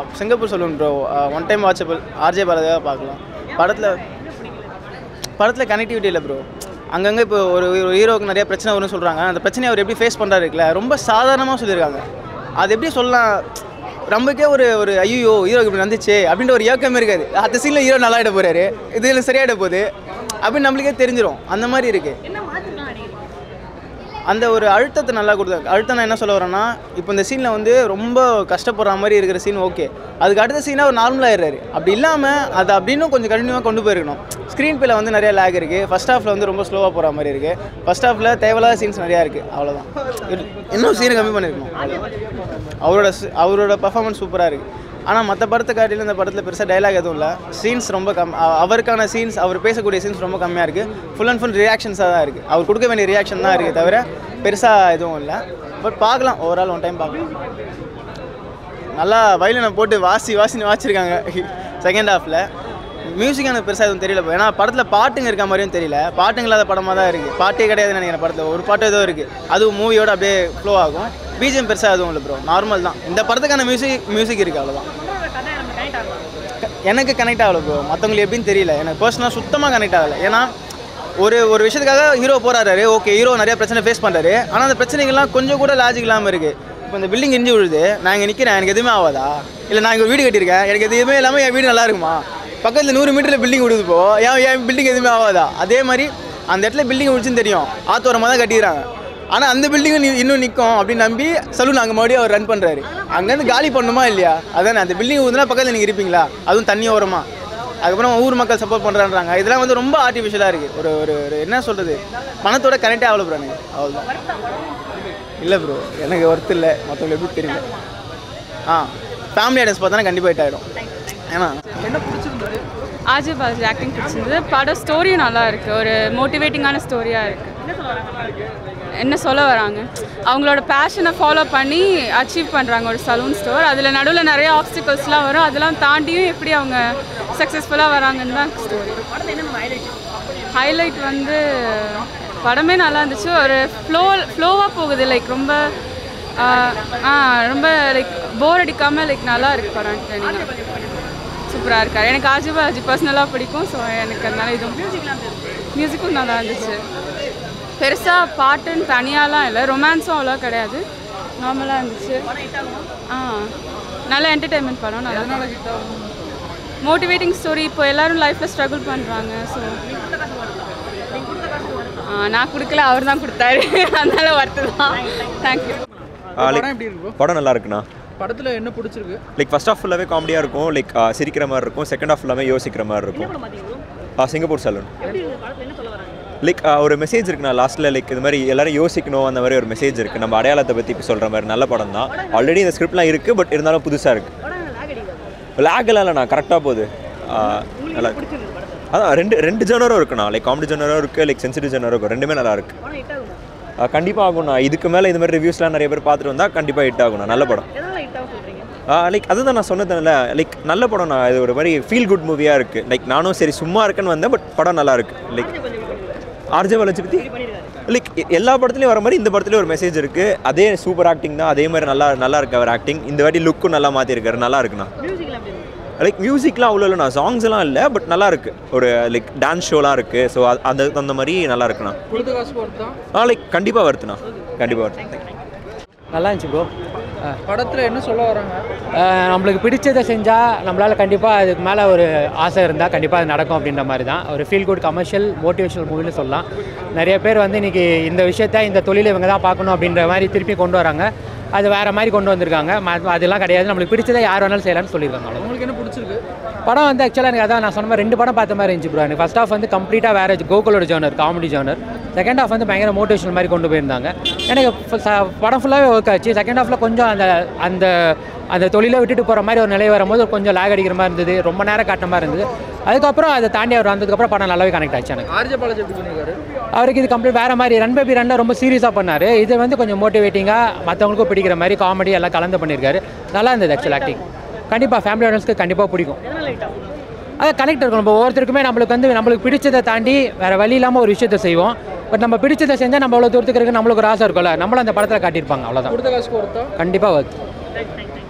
Singapore சொல்லுங்க bro one time watchable RJ பாலாஜியாக பார்க்கலாம் படத்தில் படத்தில் கனெக்டிவிட்டி இல்லை ப்ரோ அங்கங்கே இப்போ ஒரு ஒரு ஹீரோவுக்கு நிறைய பிரச்சனை வரும்னு சொல்கிறாங்க அந்த பிரச்சனையை அவர் எப்படி ஃபேஸ் பண்ணுறாரு இருக்குல்ல ரொம்ப சாதாரணமாக சொல்லியிருக்காங்க அது எப்படி சொல்லலாம் நமக்கே ஒரு ஒரு ஐயோ ஹீரோக்கு இப்படி வந்துச்சு அப்படின்ற ஒரு இயக்கமே இருக்காது அந்த சீனில் ஹீரோ நல்லா ஆகிட போகிறாரு இதில் சரியாயிட போகுது அப்படின்னு நம்மளுக்கே தெரிஞ்சிடும் அந்த மாதிரி இருக்குது அந்த ஒரு அழுத்தத்தை நல்லா கொடுத்தாங்க அழுத்தம் நான் என்ன சொல்ல வரேன்னா இப்போ இந்த சீனில் வந்து ரொம்ப கஷ்டப்படுற மாதிரி இருக்கிற சீன் ஓகே அதுக்கு அடுத்த சீனாக ஒரு நார்மலாகிடுறாரு அப்படி இல்லாமல் அதை அப்படின்னும் கொஞ்சம் கண்டினியூவாக கொண்டு போயிருக்கணும் ஸ்க்ரீன் பிளே வந்து நிறைய லேக் இருக்குது ஃபஸ்ட் ஹாஃபில் வந்து ரொம்ப ஸ்லோவாக போகிற மாதிரி இருக்குது ஃபஸ்ட் ஹாஃபில் தேவையில்லாத சீன்ஸ் நிறையா இருக்குது அவ்வளோதான் இன்னும் சீனை கம்மி பண்ணியிருக்கணும் அவ்வளவுதான். அவரோட சி- அவரோட பர்ஃபார்மன்ஸ் சூப்பராக இருக்குது ஆனால் மற்ற படத்தை காட்டிலும் இந்த படத்தில் பெருசாக டைலாக் எதுவும் இல்லை சீன்ஸ் ரொம்ப கம் அ- அவருக்கான சீன்ஸ் அவர் பேசக்கூடிய சீன்ஸ் ரொம்ப கம்மியாக இருக்குது ஃபுல் அண்ட் ஃபுல் ரியாக்ஷன்ஸாக தான் இருக்குது அவர் கொடுக்க வேண்டிய ரியாக்ஷன் தான் இருக்குது தவிர பெருசாக எதுவும் இல்லை பட் பார்க்கலாம் ஓவரால் ஒன் டைம் பார்க்கலாம் நல்லா வயலினை போட்டு வாசி வாசின்னு வாச்சிருக்காங்க செகண்ட் ஹாஃபில் மியூசிக் எனக்கு பெருசாக எதுவும் தெரியல bro. ஏன்னா படத்தில் பாட்டுங்க இருக்க மாதிரியும் தெரியல பாட்டுங்க இல்லாத படமாக தான் இருக்குது பாட்டே கிடையாதுன்னு நினைக்கிறேன் படத்தில் ஒரு பாட்டு ஏதோ இருக்குது அதுவும் மூவியோட அப்படியே ஃப்ளோ ஆகும் பிஜிஎம் பெருசாக எதுவும் இல்லை ப்ரோ நார்மல் தான் இந்த படத்துக்கான மியூசிக் மியூசிக் இருக்குது அவ்வளோதான் எனக்கு கனெக்ட் ஆகல ப்ரோ மற்றவங்களுக்கு எப்படின்னு தெரியல எனக்கு பர்சனலாக சுத்தமாக கனெக்ட் ஆகலை ஏன்னா ஒரு ஒரு விஷயத்துக்காக ஹீரோ போராடுறாரு ஓகே ஹீரோ நிறைய பிரச்சனை ஃபேஸ் பண்ணுறாரு ஆனால் அந்த பிரச்சனைகள்லாம் கொஞ்சம் கூட லாஜிக் இல்லாமல் இருக்குது இப்போ இந்த பில்டிங் இஞ்சி விழுது நான் இங்கே நிற்கிறேன் எனக்கு எதுவுமே ஆகாதா இல்லை நான் இங்கே வீடு கட்டியிருக்கேன் எனக்கு எதுவுமே இல்லாமல் என் வீடு நல்லா இருக்குமா பக்கத்தில் நூறு மீட்டரில் பில்டிங் விடுது போ ஏன் என் பில்டிங் எதுவுமே ஆகாதா அதே மாதிரி அந்த இடத்துல பில்டிங் விழுச்சுன்னு தெரியும் ஆத்தோரமாக தான் கட்டிக்கிறாங்க ஆனால் அந்த பில்டிங்கும் இன்னும் நிற்கும் அப்படின்னு நம்பி சலூன் அங்கே மறுபடியும் அவர் ரன் பண்ணுறாரு அங்கேருந்து காலி பண்ணுமா இல்லையா அதானே அந்த பில்டிங் ஊதுனா பக்கத்தில் நீங்கள் இருப்பீங்களா அதுவும் தண்ணி ஓரமா அதுக்கப்புறம் ஊர் மக்கள் சப்போர்ட் பண்ணுறான்றாங்க இதெல்லாம் வந்து ரொம்ப ஆர்டிஃபிஷியலாக இருக்குது ஒரு ஒரு ஒரு என்ன சொல்கிறது பணத்தோட கனெக்டே ஆகல ப்ரோ எனக்கு அவ்வளோதான் இல்லை ப்ரோ எனக்கு ஒர்த்து இல்லை மற்றவங்களுக்கு எப்படி தெரியல ஆ ஃபேமிலி ஐடன்ஸ் பார்த்தா கண்டிப்பாக ஹிட் ஆகிடும் ஏன்னா ஆஜய் பாலாஜி ஆக்டிங் பிடிச்சிருந்தது படம் ஸ்டோரியும் நல்லா இருக்குது ஒரு மோட்டிவேட்டிங்கான ஸ்டோரியாக இருக்குது என்ன சொல்ல வராங்க அவங்களோட பேஷனை ஃபாலோ பண்ணி அச்சீவ் பண்ணுறாங்க ஒரு சலூன் ஸ்டோர் அதில் நடுவில் நிறைய ஆப்ஸ்டிகல்ஸ்லாம் வரும் அதெல்லாம் தாண்டியும் எப்படி அவங்க சக்ஸஸ்ஃபுல்லாக வராங்கன்னு தான் ஸ்டோரி ஹைலைட் வந்து படமே நல்லா இருந்துச்சு ஒரு ஃப்ளோ ஃப்ளோவாக போகுது லைக் ரொம்ப ஆ, ஆ ரொம்ப லைக் போர் அடிக்காமல் லைக் நல்லா இருக்கு படம் சூப்பராக இருக்கார் எனக்கு ஆஜி பாலாஜி பர்சனலாக பிடிக்கும் ஸோ எனக்கு அதனால இதுவும் மியூசிக்கும் நல்லா இருந்துச்சு பெருசாக பாட்டுன்னு தனியாலாம் இல்லை ரொமான்ஸும் அவ்வளோ கிடையாது நார்மலாக இருந்துச்சு ஆ நல்ல என்டர்டெயின்மெண்ட் படம் நல்லா மோட்டிவேட்டிங் ஸ்டோரி இப்போ எல்லாரும் லைஃப்பில் ஸ்ட்ரகிள் பண்ணுறாங்க ஸோ நான் கொடுக்கல அவர் தான் கொடுத்தாரு அதனால ஒர்த்து தான் தேங்க்யூ படம் எப்படி இருக்கு படம் நல்லா இருக்குண்ணா படத்தில் என்ன பிடிச்சிருக்கு லைக் ஃபர்ஸ்ட் ஹாஃப் ஃபுல்லாகவே காமெடியாக இருக்கும் லைக் சிரிக்கிற மாதிரி இருக்கும் செகண்ட் ஹாஃப் ஃபுல்லாமே யோசிக்கிற மாதிரி இருக்கும் ஆ, சிங்கப்பூர் சலூன் லைக் ஒரு மெசேஜ் இருக்குண்ணா லாஸ்ட்டில் லைக் இது மாதிரி எல்லாரும் யோசிக்கணும் அந்த மாதிரி ஒரு மெசேஜ் இருக்குது நம்ம அடையாளத்தை பற்றி இப்போ சொல்கிற மாதிரி நல்ல படம் தான் ஆல்ரெடி இந்த ஸ்கிரிப்ட்லாம் இருக்குது பட் இருந்தாலும் புதுசாக இருக்குது லேகெல்லாம் இல்லைண்ணா கரெக்டாக போகுது ஆ, நல்லா இருக்கு அதான் ரெண்டு ரெண்டு ஜெனரும் இருக்குண்ணா லைக் காமெடி ஜெனரும் இருக்குது லைக் சென்சிட்டிவ் ஜெனரும் இருக்கும் ரெண்டுமே நல்லா இருக்கு கண்டிப்பாக ஆகும்ண்ணா இதுக்கு மேலே இது மாதிரி ரிவ்யூஸ்லாம் நிறைய பேர் பார்த்துட்டு வந்தால் கண்டிப்பாக ஹிட் ஆகும்ண்ணா நல்ல படம் லைக் அதுதான் நான் சொன்னதுனால லைக் நல்ல படம் நான் இது ஒரு மாதிரி ஃபீல் குட் மூவியாக இருக்குது லைக் நானும் சரி சும்மா இருக்கேன்னு வந்தேன் பட் படம் நல்லா இருக்கு லைக் ஆர்ஜே பாலாஜி பற்றி லைக் எல்லா படத்துலையும் வர மாதிரி இந்த படத்துலேயும் ஒரு மெசேஜ் இருக்குது அதே சூப்பர் ஆக்டிங் தான் அதே மாதிரி நல்லா நல்லா இருக்கு அவர் ஆக்டிங் இந்த வாட்டி லுக்கும் நல்லா மாற்றிருக்காரு நல்லா இருக்குண்ணா லைக் மியூசிக்லாம் அவ்வளோ இல்லைண்ணா சாங்ஸ் எல்லாம் இல்லை பட் நல்லா இருக்கு ஒரு லைக் டான்ஸ் ஷோலாம் இருக்குது ஸோ அந்த அந்த மாதிரி நல்லா இருக்குண்ணா கொடுத்த காசு பொறுத்து தான் ஆ லைக் கண்டிப்பாக வருத்துண்ணா கண்டிப்பாக வருத்து நல்லா இருந்துச்சு ப்ரோ படத்தில் என்ன சொல்ல வராங்க நம்மளுக்கு பிடிச்சதை செஞ்சால் நம்மளால் கண்டிப்பாக அதுக்கு மேலே ஒரு ஆசை இருந்தால் கண்டிப்பாக அது நடக்கும் அப்படின்ற மாதிரி தான் ஒரு ஃபீல் குட் கமர்ஷியல் மோட்டிவேஷனல் மூவின்னு சொல்லலாம் நிறைய பேர் வந்து இன்றைக்கி இந்த விஷயத்த இந்த தொழிலை இவங்க தான் பார்க்கணும் அப்படின்ற மாதிரி திருப்பி கொண்டு வராங்க அது வேறு மாதிரி கொண்டு வந்திருக்காங்க ம- அதெல்லாம் கிடையாது நம்மளுக்கு பிடிச்சதை யார் வேணாலும் செய்யலாம்னு சொல்லியிருக்காங்க அவ்வளவுதான். உங்களுக்கு என்ன பிடிச்சிருக்கு படம் வந்து ஆக்சுவலாக எனக்கு அதான் நான் சொன்ன மாதிரி ரெண்டு படம் பார்த்த மாதிரி இருந்துச்சு ப்ரோ எனக்கு ஃபஸ்ட் ஹாஃப் வந்து கம்ப்ளீட்டாக வேறு கோகுலோட genre comedy genre second half வந்து பயங்கர மோட்டிவேஷனல் மாதிரி கொண்டு போயிருந்தாங்க எனக்கு ஃப- ச- படம் ஃபுல்லாகவே ஒர்க் ஆச்சு செகண்ட் ஹாஃபில் கொஞ்சம் அந்த அந்த அந்த தொழிலை விட்டுட்டு போகிற மாதிரி ஒரு நிலை வரும்போது கொஞ்சம் லேக் அடிக்கிற மாதிரி இருந்தது ரொம்ப நேரம் காட்டின மாதிரி இருந்தது அதுக்கப்புறம் அதை தாண்டி அவர் வந்ததுக்கப்புறம் படம் நல்லாவே கனெக்ட் ஆச்சு எனக்கு ஆர்ஜே பாலாஜி எப்படி பண்ணியிருக்காரு அவருக்கு இது கம்ப்ளீட் வேறு மாதிரி ரன் பேபி ரன்ல ரொம்ப சீரியஸாக பண்ணார் இது வந்து கொஞ்சம் மோட்டிவேட்டிங்காக மற்றவங்களுக்கும் பிடிக்கிற மாதிரி காமெடி எல்லாம் கலந்து பண்ணியிருக்காரு நல்லா இருந்தது ஆக்சுவல் ஆக்டிங் கண்டிப்பாக ஃபேமிலி ஆடியன்ஸ்க்கு கண்டிப்பாக பிடிக்கும் அது கனெக்ட் இருக்கும் நம்ம ஒவ்வொருத்தருக்குமே நம்மளுக்கு வந்து நம்மளுக்கு பிடிச்சதை தாண்டி வேறு வழி இல்லாமல் ஒரு விஷயத்தை செய்வோம் பட் நம்ம பிடிச்சதை செஞ்சால் நம்ம அவ்வளோ தூரத்துக்கு இருக்கு நம்மளுக்கு ஒரு ஆசை இருக்கும்ல நம்மளும் அந்த படத்தில் காட்டியிருப்பாங்க அவ்வளோதான் கொடுத்த காசு பொறுத்தா கண்டிப்பாக வருது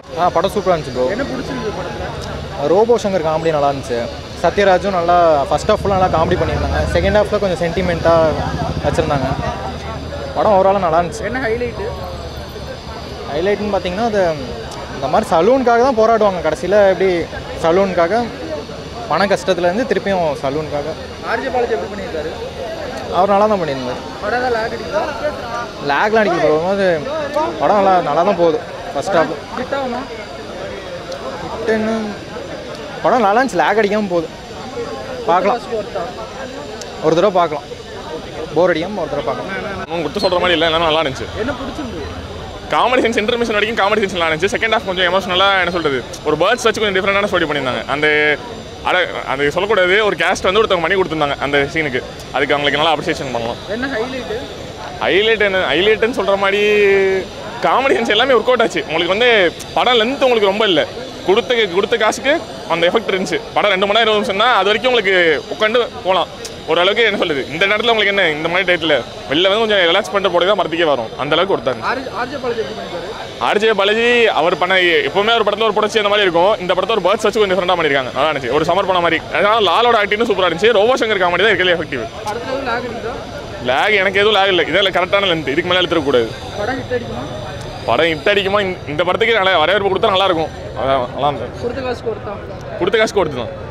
ஆ படம் சூப்பராக இருந்துச்சு ப்ரோ என்ன பிடிச்சிருக்கு படத்தில் ரோபோ சங்கர் காமெடி நல்லா இருந்துச்சு சத்யராஜும் நல்லா ஃபஸ்ட் ஹாஃப்லாம் நல்லா காமெடி பண்ணியிருந்தாங்க செகண்ட் ஹாஃபில் கொஞ்சம் சென்டிமெண்ட்டாக வச்சுருந்தாங்க படம் ஓவராலாக நல்லா இருந்துச்சு என்ன ஹைலைட்டு ஹைலைட்னு பார்த்தீங்கன்னா அது இந்த மாதிரி சலூனுக்காக தான் போராடுவாங்க கடைசியில் எப்படி சலூனுக்காக பண கஷ்டத்துலேருந்து திருப்பியும் சலூனுக்காக ஆர்ஜே பாலாஜி எப்படி பண்ணியிருக்காரு அவர் நல்லா தான் பண்ணியிருந்தார் படம் தான் லேக் அடிக்குதா லேக்லாம் அடிக்கல ப்ரோ போது படம் நல்லா நல்லா தான் போகுது ஃபஸ்ட் ஹாஃப் ஹிட் ஆகுமா ஹிட்டுன்னு படம் நல்லா இருந்துச்சு லேக் அடிக்காமல் போகுது பார்க்கலாம் ஒர்த்தா ஒரு தடவை பார்க்கலாம் போர் அடிக்காமல் ஒரு தடவை பார்க்கலாம் அவங்க குத்து சொல்கிற மாதிரி இல்லை எல்லாம் நல்லா இருந்துச்சு என்ன பிடிச்சிருந்து காமெடி சென்ஸ் இன்டர்மிஷன் வரைக்கும் காமெடி சென்ஸ் நல்லா இருந்துச்சு செகண்ட் ஹாஃப் கொஞ்சம் எமோஷனலாக என்ன சொல்கிறது ஒரு பேர்ட்ஸ் வச்சு கொஞ்சம் டிஃப்ரெண்டான ஸ்டோரி பண்ணியிருந்தாங்க அந்த அட அது சொல்லக்கூடாது ஒரு கேஸ்ட் வந்து ஒருத்தவங்க பண்ணி கொடுத்துருந்தாங்க அந்த சீனுக்கு அதுக்கு அவங்களுக்கு நல்லா அப்ரிசியேஷன் பண்ணலாம் என்ன ஹைலைட்டு ஹைலைட் என்ன ஹைலைட்டுன்னு சொல்கிற மாதிரி காமெடி சென்ஸ் எல்லாமே ஒர்க் அவுட் ஆச்சு உங்களுக்கு வந்து படம் லென்த் உங்களுக்கு ரொம்ப இல்லை கொடுத்த கொடுத்த காசுக்கு அந்த எஃபெக்ட் இருந்துச்சு படம் ரெண்டு மணி நேரம் இருபது நிமிஷம் தான் அது வரைக்கும் உங்களுக்கு உட்காந்து போகலாம் ஓரளவுக்கு என்ன சொல்லுது இந்த நேரத்தில் உங்களுக்கு என்ன இந்த மாதிரி டயத்தில் வெளில வந்து கொஞ்சம் ரிலாக்ஸ் பண்ணிட்டு போட்டு தான் படத்துக்கே வரும் அந்த அளவுக்கு கொடுத்தாங்க ஆர்ஜே ஆர்ஜே பாலாஜி எப்படி பண்ணியிருக்காரு ஆர்ஜே பாலாஜி அவர் பண்ண எப்பவுமே ஒரு படத்தில் ஒரு புடச்சி அந்த மாதிரி இருக்கும் இந்த படத்தை ஒரு பேர்ட்ஸ் வச்சு கொஞ்சம் டிஃப்ரெண்டாக பண்ணியிருக்காங்க நல்லா இருந்துச்சு ஒரு சமர்ப்பணம் மாதிரி அதனால லாலோட ஆக்டிங்கும் சூப்பராக இருந்துச்சு ரோபோ சங்கர் காமெடி தான் இருக்கல எஃபெக்டிவ் படத்தில் எதுவும் லேக் அடிக்குதா லேக் எனக்கு எதுவும் லேக் இல்லை இதில் கரெக்டான லென்த் இதுக்கு மேலே எடுத்துக்கூடாது படம் ஹிட் அடிக்குமா படம் ஹிட் அடிக்குமா இந்த- இந்த படத்துக்கு நல்லா வரவேற்பு கொடுத்தா நல்லா இருக்கும் அதான் நல்லா இருந்தது கொடுத்த காசுக்கு ஒர்த்தா கொடுத்த காசு கொடுத்து தான்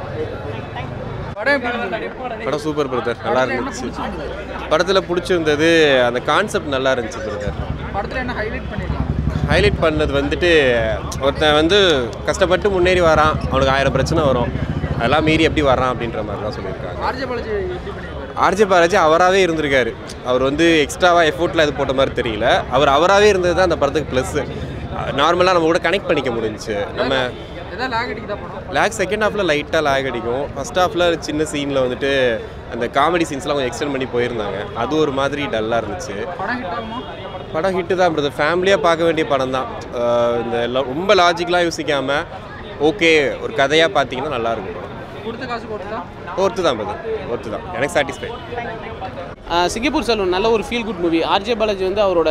படம் எப்படி இருந்தது படம் சூப்பர் பிரதர் நல்லா இருந்துச்சு படத்தில் பிடிச்சிருந்தது அந்த கான்செப்ட் நல்லா இருந்துச்சு பிரதர் படத்தில் என்ன ஹைலைட் பண்ணியிருக்காங்க ஹைலைட் பண்ணது வந்துட்டு ஒருத்தன் வந்து கஷ்டப்பட்டு முன்னேறி வரான் அவனுக்கு ஆயிரம் பிரச்சனை வரும் அதெல்லாம் மீறி எப்படி வரான் அப்படின்ற மாதிரி தான் சொல்லியிருக்காங்க ஆர்ஜே பாலாஜி எப்படி பண்ணியிருக்காரு ஆர்ஜே பாலாஜி அவராகவே இருந்திருக்காரு அவர் வந்து எக்ஸ்ட்ராவாக எஃபோர்ட்டில் இது போட்ட மாதிரி தெரியல அவர் அவராகவே இருந்தது தான் அந்த படத்துக்கு ப்ளஸ்ஸு நார்மலாக நம்ம கூட கனெக்ட் பண்ணிக்க முடிஞ்சுச்சு நம்ம எதாவது லேக் அடிக்குதா படம் லேக் செகண்ட் ஹாஃபில் லைட்டாக லேக் அடிக்கும் ஃபர்ஸ்ட் ஹாஃபில் சின்ன சீனில் வந்துட்டு அந்த காமெடி சீன்ஸ்லாம் கொஞ்சம் எக்ஸ்டெண்ட் பண்ணி போயிருந்தாங்க அது ஒரு மாதிரி டல்லாக இருந்துச்சு படம் ஹிட் ஆகுமா படம் ஹிட்டு தான் பிரதர் ஃபேமிலியாக பார்க்க வேண்டிய படம் தான் இந்த எல்லாம் ரொம்ப லாஜிக்கலாக யோசிக்காமல் ஓகே ஒரு கதையாக பார்த்தீங்கன்னா நல்லா இருக்கும் படம் கொடுத்த காசுக்கு ஒர்த்தா ஒர்த்து தான் பிரதர் ஒர்த்து தான் எனக்கு சாட்டிஸ்ஃபை சிங்கப்பூர் சலூன் நல்ல ஒரு feel good movie RJ Balaji வந்து அவரோட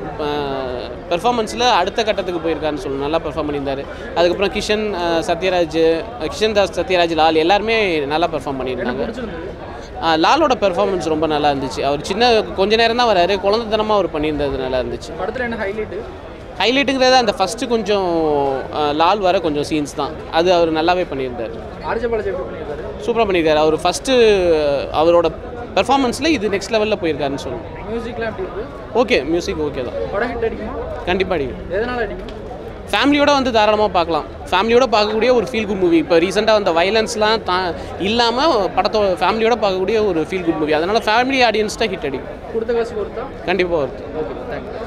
பெர்ஃபார்மன்ஸில் அடுத்த கட்டத்துக்கு போயிருக்காருன்னு சொல்லணும் நல்லா பெர்ஃபார்ம் பண்ணியிருந்தாரு அதுக்கப்புறம் கிஷன் அஹ், சத்யராஜ் கிஷன் தாஸ் சத்யராஜ் லால் எல்லாருமே நல்லா பெர்ஃபார்ம் பண்ணியிருந்தாங்க அஹ், லாலோட பெர்ஃபார்மன்ஸ் ரொம்ப நல்லா இருந்துச்சு அவர் சின்ன கொஞ்ச நேரம் தான் வராரு குழந்தைத்தனமாக அவர் பண்ணியிருந்தது நல்லா இருந்துச்சு படத்தில் என்ன ஹைலைட்டு ஹைலைட்டுங்கிறது அந்த ஃபஸ்ட்டு கொஞ்சம் அஹ், லால் வர கொஞ்சம் சீன்ஸ் தான் அது அவர் நல்லாவே பண்ணியிருந்தார் ஆர்ஜே பாலாஜி எப்படி பண்ணியிருக்காரு சூப்பராக பண்ணியிருக்காரு அவர் ஃபஸ்ட்டு அவரோட பெர்ஃபார்மன்ஸில் இது நெக்ஸ்ட் லெவலில் போயிருக்காருன்னு சொல்லணும் மியூசிக்லாம் எப்படி இருக்கு ஓகே மியூசிக் ஓகே தான் படம் ஹிட் அடிக்குமா கண்டிப்பாக அடிக்கும் எதனால அடிக்கும் ஃபேமிலியோட வந்து தாராளமாக பார்க்கலாம் ஃபேமிலியோட பார்க்கக்கூடிய ஒரு ஃபீல் குட் மூவி இப்போ ரீசெண்டாக வந்த வைலன்ஸ்லாம் தா இல்லாமல் படத்தோட ஃபேமிலியோட பார்க்கக்கூடிய ஒரு ஃபீல் குட் மூவி அதனால் ஃபேமிலி ஆடியன்ஸ் தான் ஹிட் அடிக்கும் கொடுத்த காசுக்கு ஒர்த்தா கண்டிப்பாக வருது ஓகே தேங்க்யூ